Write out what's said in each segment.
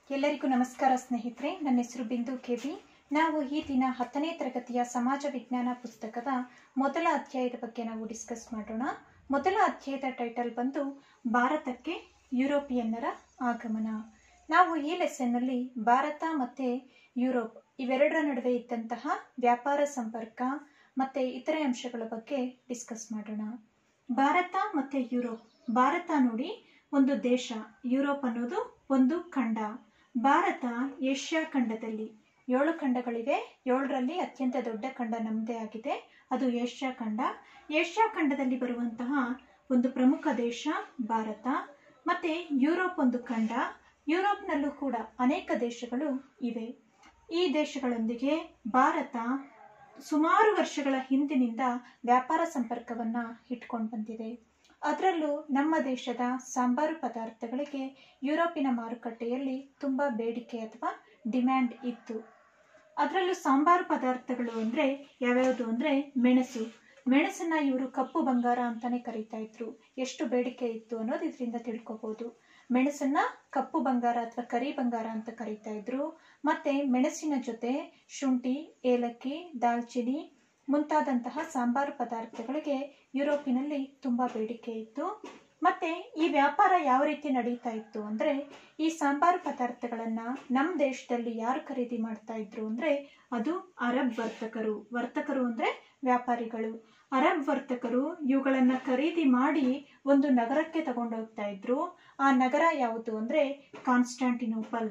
ಎಲ್ಲರಿಗೂ ನಮಸ್ಕಾರ ಸ್ನೇಹಿತರೆ ನನ್ನ ಹೆಸರು ಬಿಂದು ಕೆವಿ ನಾವು ಈ ದಿನ ಹತ್ತನೇ ತರಗತಿಯ ಸಮಾಜ ವಿಜ್ಞಾನ ಪುಸ್ತಕದ ಮೊದಲ ಅಧ್ಯಾಯದ ಬಗ್ಗೆ ನಾವು ಡಿಸ್ಕಸ್ ಮಾಡೋಣ ಮೊದಲ ಅಧ್ಯಾಯದ ಟೈಟಲ್ ಬಂದು ಭಾರತಕ್ಕೆ ಯುರೋಪಿಯನ್ನರ ಆಗಮನ ನಾವು ಈ ಲೆಸನ್ನಲ್ಲಿ ಭಾರತ ಮತ್ತು ಯುರೋಪ್ ಇವೆರಡರ ನಡುವೆ ಇದ್ದಂತಹ ವ್ಯಾಪಾರ ಸಂಪರ್ಕ ಮತ್ತು ಇತರೆ ಅಂಶಗಳ ಬಗ್ಗೆ ಡಿಸ್ಕಸ್ ಮಾಡೋಣ ಭಾರತ ಮತ್ತು ಯುರೋಪ್ ಭಾರತ ನೋಡಿ ಒಂದು ದೇಶ ಯುರೋಪ್ ಅನ್ನೋದು ಒಂದು ಖಂಡ ಭಾರತ ಏಷ್ಯಾ ಖಂಡದಲ್ಲಿ ಏಳು ಖಂಡಗಳಿವೆ ಏಳರಲ್ಲಿ ಅತ್ಯಂತ ದೊಡ್ಡ ಖಂಡ ನಮ್ಮದೇ ಆಗಿದೆ ಅದು ಏಷ್ಯಾ ಖಂಡ ಏಷ್ಯಾ ಖಂಡದಲ್ಲಿ ಬರುವಂತಹ ಒಂದು ಪ್ರಮುಖ ದೇಶ ಭಾರತ ಮತ್ತು ಯುರೋಪ್ ಒಂದು ಖಂಡ ಯುರೋಪ್ನಲ್ಲೂ ಕೂಡ ಅನೇಕ ದೇಶಗಳು ಇವೆ ಈ ದೇಶಗಳೊಂದಿಗೆ ಭಾರತ ಸುಮಾರು ವರ್ಷಗಳ ಹಿಂದಿನಿಂದ ವ್ಯಾಪಾರ ಸಂಪರ್ಕವನ್ನು ಇಟ್ಕೊಂಡು ಬಂದಿದೆ ಅದರಲ್ಲೂ ನಮ್ಮ ದೇಶದ ಸಾಂಬಾರು ಪದಾರ್ಥಗಳಿಗೆ ಯುರೋಪಿನ ಮಾರುಕಟ್ಟೆಯಲ್ಲಿ ತುಂಬ ಬೇಡಿಕೆ ಅಥವಾ ಡಿಮ್ಯಾಂಡ್ ಇತ್ತು ಅದರಲ್ಲೂ ಸಾಂಬಾರು ಪದಾರ್ಥಗಳು ಅಂದರೆ ಯಾವ್ಯಾವುದು ಅಂದರೆ ಮೆಣಸು ಮೆಣಸನ್ನ ಇವರು ಕಪ್ಪು ಬಂಗಾರ ಅಂತಾನೆ ಕರೀತಾ ಇದ್ರು ಎಷ್ಟು ಬೇಡಿಕೆ ಇತ್ತು ಅನ್ನೋದು ಇದರಿಂದ ತಿಳ್ಕೊಬೋದು ಮೆಣಸನ್ನ ಕಪ್ಪು ಬಂಗಾರ ಅಥವಾ ಕರಿ ಬಂಗಾರ ಅಂತ ಕರೀತಾ ಇದ್ರು ಮತ್ತೆ ಮೆಣಸಿನ ಜೊತೆ ಶುಂಠಿ ಏಲಕ್ಕಿ ದಾಲ್ಚಿನ್ನಿ ಮುಂತಾದಂತಹ ಸಾಂಬಾರು ಪದಾರ್ಥಗಳಿಗೆ ಯುರೋಪಿನಲ್ಲಿ ತುಂಬ ಬೇಡಿಕೆ ಇತ್ತು ಮತ್ತೆ ಈ ವ್ಯಾಪಾರ ಯಾವ ರೀತಿ ನಡೀತಾ ಇತ್ತು ಅಂದರೆ ಈ ಸಾಂಬಾರು ಪದಾರ್ಥಗಳನ್ನು ನಮ್ಮ ದೇಶದಲ್ಲಿ ಯಾರು ಖರೀದಿ ಮಾಡ್ತಾ ಇದ್ರು ಅಂದರೆ ಅದು ಅರಬ್ ವರ್ತಕರು ವರ್ತಕರು ಅಂದರೆ ವ್ಯಾಪಾರಿಗಳು ಅರಬ್ ವರ್ತಕರು ಇವುಗಳನ್ನು ಖರೀದಿ ಮಾಡಿ ಒಂದು ನಗರಕ್ಕೆ ತಗೊಂಡೋಗ್ತಾ ಇದ್ರು ಆ ನಗರ ಯಾವುದು ಅಂದರೆ ಕಾನ್ಸ್ಟಾಂಟಿನೋಪಲ್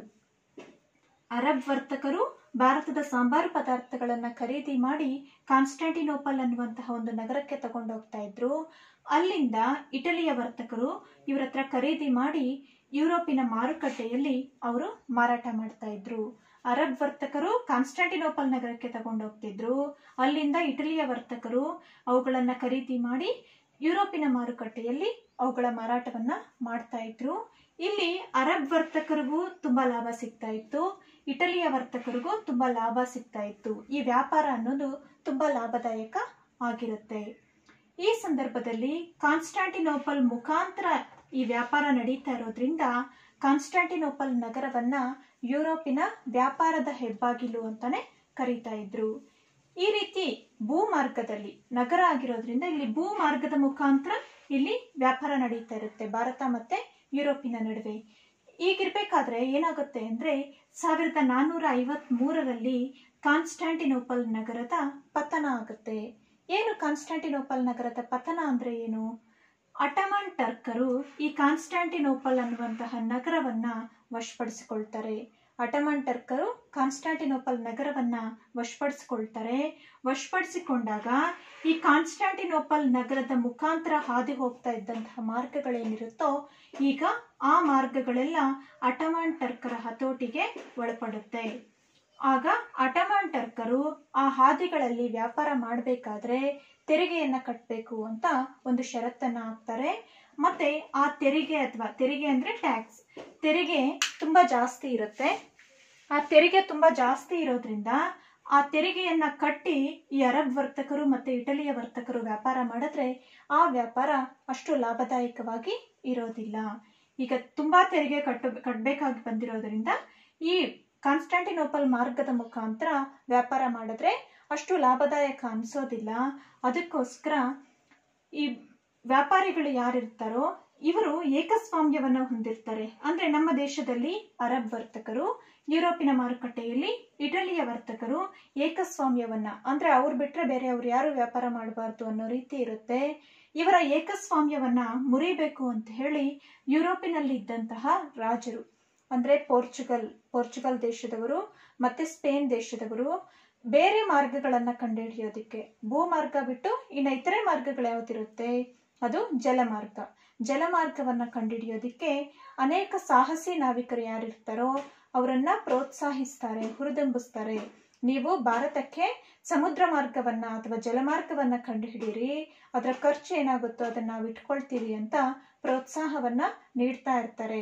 ಅರಬ್ ವರ್ತಕರು ಭಾರತದ ಸಾಂಬಾರು ಪದಾರ್ಥಗಳನ್ನು ಖರೀದಿ ಮಾಡಿ ಕಾನ್ಸ್ಟಾಂಟಿನೋಪಲ್ ಅನ್ನುವಂತಹ ಒಂದು ನಗರಕ್ಕೆ ತಗೊಂಡೋಗ್ತಾ ಇದ್ರು ಅಲ್ಲಿಂದ ಇಟಲಿಯ ವರ್ತಕರು ಇವರ ಹತ್ರ ಖರೀದಿ ಮಾಡಿ ಯುರೋಪಿನ ಮಾರುಕಟ್ಟೆಯಲ್ಲಿ ಅವರು ಮಾರಾಟ ಮಾಡ್ತಾ ಇದ್ರು ಅರಬ್ ವರ್ತಕರು ಕಾನ್ಸ್ಟಾಂಟಿನೋಪಲ್ ನಗರಕ್ಕೆ ತಗೊಂಡೋಗ್ತಿದ್ರು ಅಲ್ಲಿಂದ ಇಟಲಿಯ ವರ್ತಕರು ಅವುಗಳನ್ನು ಖರೀದಿ ಮಾಡಿ ಯುರೋಪಿನ ಮಾರುಕಟ್ಟೆಯಲ್ಲಿ ಅವುಗಳ ಮಾರಾಟವನ್ನ ಮಾಡ್ತಾ ಇದ್ರು ಇಲ್ಲಿ ಅರಬ್ ವರ್ತಕರಿಗೂ ತುಂಬಾ ಲಾಭ ಸಿಗ್ತಾ ಇತ್ತು ಇಟಲಿಯ ವರ್ತಕರಿಗೂ ತುಂಬಾ ಲಾಭ ಸಿಗ್ತಾ ಇತ್ತು ಈ ವ್ಯಾಪಾರ ಅನ್ನೋದು ತುಂಬಾ ಲಾಭದಾಯಕ ಆಗಿರುತ್ತೆ ಈ ಸಂದರ್ಭದಲ್ಲಿ ಕಾನ್ಸ್ಟಾಂಟಿನೋಪಲ್ ಮುಖಾಂತರ ಈ ವ್ಯಾಪಾರ ನಡೀತಾ ಇರೋದ್ರಿಂದ ಕಾನ್ಸ್ಟಾಂಟಿನೋಪಲ್ ನಗರವನ್ನ ಯುರೋಪಿನ ವ್ಯಾಪಾರದ ಹೆಬ್ಬಾಗಿಲು ಅಂತಾನೆ ಕರೀತಾ ಇದ್ರು ಈ ರೀತಿ ಭೂಮಾರ್ಗದಲ್ಲಿ ನಗರ ಆಗಿರೋದ್ರಿಂದ ಇಲ್ಲಿ ಭೂಮಾರ್ಗದ ಮುಖಾಂತರ ಇಲ್ಲಿ ವ್ಯಾಪಾರ ನಡೀತಾ ಇರುತ್ತೆ ಭಾರತ ಮತ್ತೆ ಯುರೋಪಿನ ನಡುವೆ ಈಗಿರ್ಬೇಕಾದ್ರೆ ಏನಾಗುತ್ತೆ ಅಂದ್ರೆ ಸಾವಿರದ ನಾನ್ನೂರ ಐವತ್ ಮೂರರಲ್ಲಿ ಕಾನ್ಸ್ಟಾಂಟಿನೋಪಲ್ ನಗರದ ಪತನ ಆಗುತ್ತೆ ಏನು ಕಾನ್ಸ್ಟಾಂಟಿನೋಪಲ್ ನಗರದ ಪತನ ಅಂದ್ರೆ ಏನು ಅಟಮನ್ ಟರ್ಕರು ಈ ಕಾನ್ಸ್ಟಾಂಟಿನೋಪಲ್ ಅನ್ನುವಂತಹ ನಗರವನ್ನ ವಶಪಡಿಸಿಕೊಳ್ತಾರೆ ಅಟಮನ್ ಟರ್ಕರು ಕಾನ್ಸ್ಟಾಂಟಿನೋಪಲ್ ನಗರವನ್ನ ವಶಪಡಿಸಿಕೊಳ್ತಾರೆ ವಶಪಡಿಸಿಕೊಂಡಾಗ ಈ ಕಾನ್ಸ್ಟಾಂಟಿನೋಪಲ್ ನಗರದ ಮುಖಾಂತರ ಹಾದಿ ಹೋಗ್ತಾ ಇದ್ದಂತಹ ಮಾರ್ಗಗಳೇನಿರುತ್ತೋ ಈಗ ಆ ಮಾರ್ಗಗಳೆಲ್ಲ ಅಟಮಾನ್ ಟರ್ಕರ ಹತೋಟಿಗೆ ಒಳಪಡುತ್ತೆ ಆಗ ಅಟಮಾನ್ ಟರ್ಕರು ಆ ಹಾದಿಗಳಲ್ಲಿ ವ್ಯಾಪಾರ ಮಾಡಬೇಕಾದ್ರೆ ತೆರಿಗೆಯನ್ನ ಕಟ್ಟಬೇಕು ಅಂತ ಒಂದು ಷರತ್ತನ್ನ ಹಾಕ್ತಾರೆ ಮತ್ತೆ ಆ ತೆರಿಗೆ ಅಥವಾ ತೆರಿಗೆ ಅಂದ್ರೆ ಟ್ಯಾಕ್ಸ್ ತೆರಿಗೆ ತುಂಬಾ ಜಾಸ್ತಿ ಇರುತ್ತೆ ಆ ತೆರಿಗೆ ತುಂಬಾ ಜಾಸ್ತಿ ಇರೋದ್ರಿಂದ ಆ ತೆರಿಗೆಯನ್ನ ಕಟ್ಟಿ ಈ ಅರಬ್ ವರ್ತಕರು ಮತ್ತೆ ಇಟಲಿಯ ವರ್ತಕರು ವ್ಯಾಪಾರ ಮಾಡಿದ್ರೆ ಆ ವ್ಯಾಪಾರ ಅಷ್ಟು ಲಾಭದಾಯಕವಾಗಿ ಇರೋದಿಲ್ಲ ಈಗ ತುಂಬಾ ತೆರಿಗೆ ಕಟ್ಟು ಕಟ್ಟಬೇಕಾಗಿ ಬಂದಿರೋದ್ರಿಂದ ಈ ಕಾನ್ಸ್ಟಾಂಟಿನೋಪಲ್ ಮಾರ್ಗದ ಮುಖಾಂತರ ವ್ಯಾಪಾರ ಮಾಡಿದ್ರೆ ಅಷ್ಟು ಲಾಭದಾಯಕ ಅನಿಸೋದಿಲ್ಲ ಅದಕ್ಕೋಸ್ಕರ ಈ ವ್ಯಾಪಾರಿಗಳು ಯಾರಿರ್ತಾರೋ ಇವರು ಏಕಸ್ವಾಮ್ಯವನ್ನು ಹೊಂದಿರ್ತಾರೆ ಅಂದ್ರೆ ನಮ್ಮ ದೇಶದಲ್ಲಿ ಅರಬ್ ವರ್ತಕರು ಯುರೋಪಿನ ಮಾರುಕಟ್ಟೆಯಲ್ಲಿ ಇಟಲಿಯ ವರ್ತಕರು ಏಕಸ್ವಾಮ್ಯವನ್ನ ಅಂದ್ರೆ ಅವ್ರು ಬಿಟ್ರೆ ಬೇರೆ ಅವ್ರು ಯಾರು ವ್ಯಾಪಾರ ಮಾಡಬಾರ್ದು ಅನ್ನೋ ರೀತಿ ಇರುತ್ತೆ ಇವರ ಏಕಸ್ವಾಮ್ಯವನ್ನ ಮುರಿಬೇಕು ಅಂತ ಹೇಳಿ ಯುರೋಪಿನಲ್ಲಿ ಇದ್ದಂತಹ ರಾಜರು ಅಂದ್ರೆ ಪೋರ್ಚುಗಲ್ ಪೋರ್ಚುಗಲ್ ದೇಶದವರು ಮತ್ತೆ ಸ್ಪೇನ್ ದೇಶದವರು ಬೇರೆ ಮಾರ್ಗಗಳನ್ನ ಕಂಡುಹಿಡಿಯೋದಿಕ್ಕೆ ಭೂಮಾರ್ಗ ಬಿಟ್ಟು ಇನ್ನು ಇತರೆ ಮಾರ್ಗಗಳು ಯಾವ್ದಿರುತ್ತೆ ಅದು ಜಲಮಾರ್ಗ ಜಲಮಾರ್ಗವನ್ನ ಕಂಡುಹಿಡಿಯೋದಿಕ್ಕೆ ಅನೇಕ ಸಾಹಸಿ ನಾವಿಕರು ಯಾರಿರ್ತಾರೋ ಅವರನ್ನ ಪ್ರೋತ್ಸಾಹಿಸ್ತಾರೆ ಹುರಿದುಂಬಿಸ್ತಾರೆ ನೀವು ಭಾರತಕ್ಕೆ ಸಮುದ್ರ ಮಾರ್ಗವನ್ನ ಅಥವಾ ಜಲಮಾರ್ಗವನ್ನ ಕಂಡುಹಿಡೀರಿ ಅದರ ಖರ್ಚು ಏನಾಗುತ್ತೋ ಅದನ್ನ ನಾವು ಇಟ್ಕೊಳ್ತೀವಿ ಅಂತ ಪ್ರೋತ್ಸಾಹವನ್ನ ನೀಡ್ತಾ ಇರ್ತಾರೆ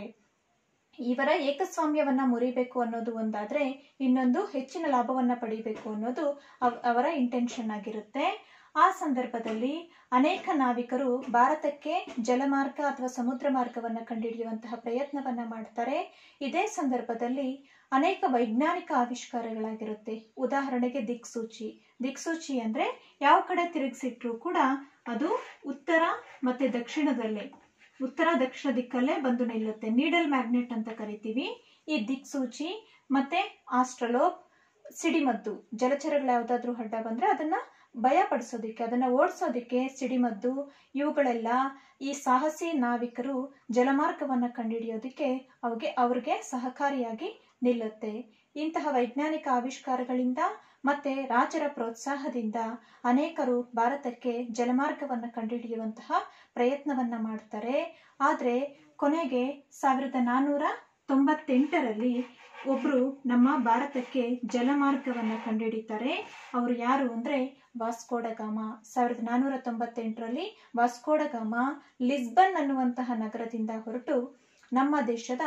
ಇವರ ಏಕಸ್ವಾಮ್ಯವನ್ನ ಮುರಿಬೇಕು ಅನ್ನೋದು ಒಂದಾದ್ರೆ ಇನ್ನೊಂದು ಹೆಚ್ಚಿನ ಲಾಭವನ್ನ ಪಡಿಬೇಕು ಅನ್ನೋದು ಅವರ ಇಂಟೆನ್ಷನ್ ಆಗಿರುತ್ತೆ ಆ ಸಂದರ್ಭದಲ್ಲಿ ಅನೇಕ ನಾವಿಕರು ಭಾರತಕ್ಕೆ ಜಲಮಾರ್ಗ ಅಥವಾ ಸಮುದ್ರ ಮಾರ್ಗವನ್ನು ಕಂಡುಹಿಡಿಯುವಂತಹ ಪ್ರಯತ್ನವನ್ನ ಮಾಡ್ತಾರೆ ಇದೇ ಸಂದರ್ಭದಲ್ಲಿ ಅನೇಕ ವೈಜ್ಞಾನಿಕ ಆವಿಷ್ಕಾರಗಳಾಗಿರುತ್ತೆ ಉದಾಹರಣೆಗೆ ದಿಕ್ಸೂಚಿ ದಿಕ್ಸೂಚಿ ಅಂದ್ರೆ ಯಾವ ಕಡೆ ತಿರುಗಿಸಿಟ್ರು ಕೂಡ ಅದು ಉತ್ತರ ಮತ್ತೆ ದಕ್ಷಿಣದಲ್ಲೇ ಉತ್ತರ ದಕ್ಷಿಣ ದಿಕ್ಕಲ್ಲೇ ಬಂದು ನಿಲ್ಲುತ್ತೆ ನೀಡಲ್ ಮ್ಯಾಗ್ನೆಟ್ ಅಂತ ಕರಿತೀವಿ ಈ ದಿಕ್ಸೂಚಿ ಮತ್ತೆ ಆಸ್ಟ್ರಲೋಪ್ ಸಿಡಿಮದ್ದು ಜಲಚರಗಳು ಯಾವುದಾದ್ರೂ ಅಡ್ಡ ಬಂದ್ರೆ ಅದನ್ನ ಭಯ ಪಡಿಸೋದಿಕ್ಕೆ ಅದನ್ನ ಓಡಿಸೋದಿಕ್ಕೆ ಸಿಡಿಮದ್ದು ಇವುಗಳೆಲ್ಲ ಈ ಸಾಹಸಿ ನಾವಿಕರು ಜಲಮಾರ್ಗವನ್ನ ಕಂಡುಹಿಡಿಯೋದಿಕ್ಕೆ ಅವ್ರಿಗೆ ಅವ್ರಿಗೆ ಸಹಕಾರಿಯಾಗಿ ನಿಲ್ಲುತ್ತೆ ಇಂತಹ ವೈಜ್ಞಾನಿಕ ಆವಿಷ್ಕಾರಗಳಿಂದ ಮತ್ತೆ ರಾಜರ ಪ್ರೋತ್ಸಾಹದಿಂದ ಅನೇಕರು ಭಾರತಕ್ಕೆ ಜಲಮಾರ್ಗವನ್ನು ಕಂಡುಹಿಡಿಯುವಂತಹ ಪ್ರಯತ್ನವನ್ನ ಮಾಡ್ತಾರೆ ಆದರೆ ಕೊನೆಗೆ ಸಾವಿರದ ನಾನ್ನೂರ ತೊಂಬತ್ತೆಂಟರಲ್ಲಿ ಒಬ್ರು ನಮ್ಮ ಭಾರತಕ್ಕೆ ಜಲಮಾರ್ಗವನ್ನ ಕಂಡುಹಿಡಿತಾರೆ ಅವರು ಯಾರು ಅಂದ್ರೆ ವಾಸ್ಕೋಡಗಾಮ ಸಾವಿರದ ನಾನ್ನೂರ ತೊಂಬತ್ತೆಂಟರಲ್ಲಿ ವಾಸ್ಕೋಡಗಾಮ ಲಿಸ್ಬನ್ ಅನ್ನುವಂತಹ ನಗರದಿಂದ ಹೊರಟು ನಮ್ಮ ದೇಶದ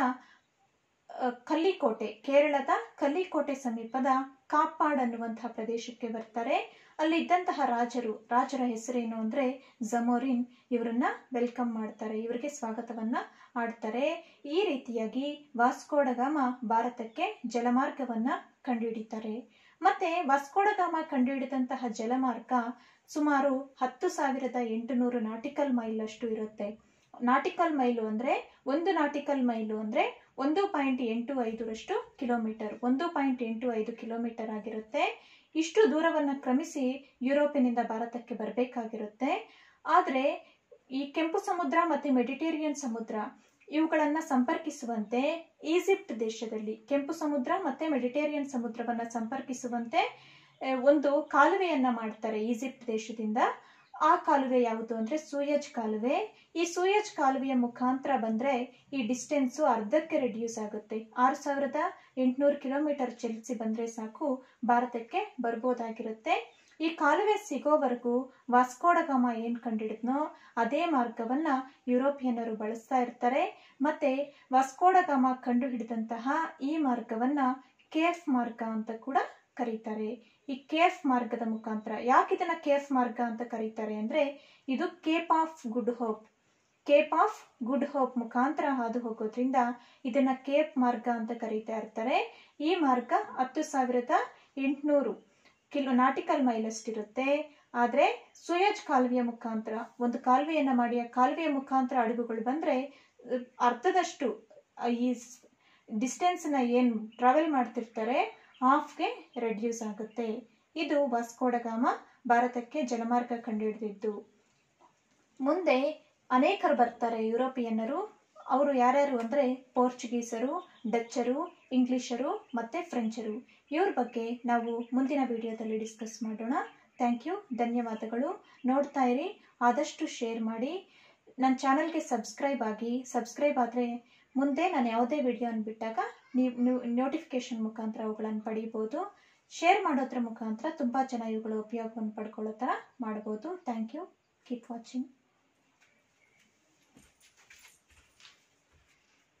ಅಹ್, ಕಲ್ಲಿಕೋಟೆ ಕೇರಳದ ಕಲ್ಲಿಕೋಟೆ ಸಮೀಪದ ಕಾಪಾಡ್ ಅನ್ನುವಂತಹ ಪ್ರದೇಶಕ್ಕೆ ಬರ್ತಾರೆ ಅಲ್ಲಿದ್ದಂತಹ ರಾಜರು ರಾಜರ ಹೆಸರೇನು ಅಂದ್ರೆ ಜಮೋರಿನ್ ಇವರನ್ನ ವೆಲ್ಕಮ್ ಮಾಡ್ತಾರೆ ಇವರಿಗೆ ಸ್ವಾಗತವನ್ನ ಆಡ್ತಾರೆ ಈ ರೀತಿಯಾಗಿ ವಾಸ್ಕೋಡಗಾಮ ಭಾರತಕ್ಕೆ ಜಲಮಾರ್ಗವನ್ನ ಕಂಡುಹಿಡಿತಾರೆ ಮತ್ತೆ ವಾಸ್ಕೋಡಗಾಮ ಕಂಡುಹಿಡಿದಂತಹ ಜಲಮಾರ್ಗ ಸುಮಾರು ಹತ್ತು ಸಾವಿರದ ಎಂಟುನೂರು ನಾಟಿಕಲ್ ಮೈಲ್ ಅಷ್ಟು ಇರುತ್ತೆ ನಾಟಿಕಲ್ ಮೈಲು ಅಂದ್ರೆ ಒಂದು ನಾಟಿಕಲ್ ಮೈಲು ಅಂದ್ರೆ ಒಂದು ಪಾಯಿಂಟ್ ಎಂಟು ಐದರಷ್ಟು ಕಿಲೋಮೀಟರ್ ಒಂದು ಪಾಯಿಂಟ್ ಎಂಟು ಐದು ಕಿಲೋಮೀಟರ್ ಆಗಿರುತ್ತೆ ಇಷ್ಟು ದೂರವನ್ನು ಕ್ರಮಿಸಿ ಯುರೋಪಿನಿಂದ ಭಾರತಕ್ಕೆ ಬರಬೇಕಾಗಿರುತ್ತೆ ಆದರೆ ಈ ಕೆಂಪು ಸಮುದ್ರ ಮತ್ತು ಮೆಡಿಟೇರಿಯನ್ ಸಮುದ್ರ ಇವುಗಳನ್ನು ಸಂಪರ್ಕಿಸುವಂತೆ ಈಜಿಪ್ಟ್ ದೇಶದಲ್ಲಿ ಕೆಂಪು ಸಮುದ್ರ ಮತ್ತೆ ಮೆಡಿಟೇರಿಯನ್ ಸಮುದ್ರವನ್ನು ಸಂಪರ್ಕಿಸುವಂತೆ ಆ, ಒಂದು ಕಾಲುವೆಯನ್ನ ಮಾಡ್ತಾರೆ ಈಜಿಪ್ಟ್ ದೇಶದಿಂದ ಆ ಕಾಲುವೆ ಯಾವುದು ಅಂದ್ರೆ ಸೂಯಜ್ ಕಾಲುವೆ ಈ ಸೂಯಜ್ ಕಾಲುವೆಯ ಮುಖಾಂತರ ಬಂದ್ರೆ ಈ ಡಿಸ್ಟೆನ್ಸು ಅರ್ಧಕ್ಕೆ ರೆಡ್ಯೂಸ್ ಆಗುತ್ತೆ ಆರು ಸಾವಿರದ ಎಂಟುನೂರು ಕಿಲೋಮೀಟರ್ ಚಲಿಸಿ ಬಂದ್ರೆ ಸಾಕು ಭಾರತಕ್ಕೆ ಬರ್ಬೋದಾಗಿರುತ್ತೆ ಈ ಕಾಲುವೆ ಸಿಗೋವರೆಗೂ ವಾಸ್ಕೋಡಗಾಮ ಏನ್ ಕಂಡಿಡಿದ್ನೋ ಅದೇ ಮಾರ್ಗವನ್ನ ಯುರೋಪಿಯನ್ನರು ಬಳಸ್ತಾ ಇರ್ತಾರೆ ಮತ್ತೆ ವಾಸ್ಕೋಡಗಾಮ ಕಂಡು ಹಿಡಿದಂತಹ ಈ ಮಾರ್ಗವನ್ನ ಕೇಫ್ ಮಾರ್ಗ ಅಂತ ಕೂಡ ಕರೀತಾರೆ ಈ ಕೇಫ್ ಮಾರ್ಗದ ಮುಖಾಂತರ ಯಾಕೆ ಇದನ್ನ ಕೇಫ್ ಮಾರ್ಗ ಅಂತ ಕರೀತಾರೆ ಅಂದ್ರೆ ಇದು Cape of Good Hope Cape of Good Hope ಮುಖಾಂತರ ಹಾದು ಹೋಗೋದ್ರಿಂದ ಇದನ್ನ ಕೇಪ್ ಮಾರ್ಗ ಅಂತ ಕರೀತಾ ಇರ್ತಾರೆ ಈ ಮಾರ್ಗ ಹತ್ತು ಸಾವಿರದ ಎಂಟುನೂರು ಕಿಲೋ ನಾಟಿಕಲ್ ಮೈಲ್ ಅಷ್ಟಿರುತ್ತೆ ಆದ್ರೆ ಸುಯಜ್ ಕಾಲುವೆಯ ಮುಖಾಂತರ ಒಂದು ಕಾಲುವೆಯನ್ನ ಮಾಡಿ ಆ ಕಾಲುವೆಯ ಮುಖಾಂತರ ಹಡಗುಗಳು ಬಂದ್ರೆ ಅಹ್, ಅರ್ಧದಷ್ಟು ಅಹ್, ಈ ಡಿಸ್ಟೆನ್ಸ್ ನ ಏನ್ ಟ್ರಾವೆಲ್ ಮಾಡ್ತಿರ್ತಾರೆ ಹಾಫ್ಗೆ ರೆಡ್ಯೂಸ್ ಆಗುತ್ತೆ ಇದು ವಾಸ್ಕೋಡಗಾಮ ಭಾರತಕ್ಕೆ ಜಲಮಾರ್ಗ ಕಂಡುಹಿಡಿದಿದ್ದು ಮುಂದೆ ಅನೇಕರು ಬರ್ತಾರೆ ಯುರೋಪಿಯನ್ನರು ಅವರು ಯಾರ್ಯಾರು ಅಂದ್ರೆ ಪೋರ್ಚುಗೀಸರು ಡಚ್ಚರು ಇಂಗ್ಲಿಷರು ಮತ್ತೆ ಫ್ರೆಂಚರು ಇವ್ರ ಬಗ್ಗೆ ನಾವು ಮುಂದಿನ ವಿಡಿಯೋದಲ್ಲಿ ಡಿಸ್ಕಸ್ ಮಾಡೋಣ ಥ್ಯಾಂಕ್ ಯು ಧನ್ಯವಾದಗಳು ನೋಡ್ತಾ ಇರಿ ಆದಷ್ಟು ಶೇರ್ ಮಾಡಿ ನನ್ನ ಚಾನಲ್ಗೆ ಸಬ್ಸ್ಕ್ರೈಬ್ ಆಗಿ ಸಬ್ಸ್ಕ್ರೈಬ್ ಆದರೆ ಮುಂದೆ ನಾನು ಯಾವುದೇ ವಿಡಿಯೋನ ಬಿಟ್ಟಾಗ ನೀವು ನೋಟಿಫಿಕೇಶನ್ ಮುಖಾಂತರ ಅವುಗಳನ್ನು ಪಡೀಬೋದು ಶೇರ್ ಮಾಡೋದ್ರ ಮುಖಾಂತರ ತುಂಬ ಜನ ಇವುಗಳ ಉಪಯೋಗವನ್ನು ಪಡ್ಕೊಳ್ಳೋ ಥರ ಮಾಡ್ಬೋದು ಥ್ಯಾಂಕ್ ಯು ಕೀಪ್ ವಾಚಿಂಗ್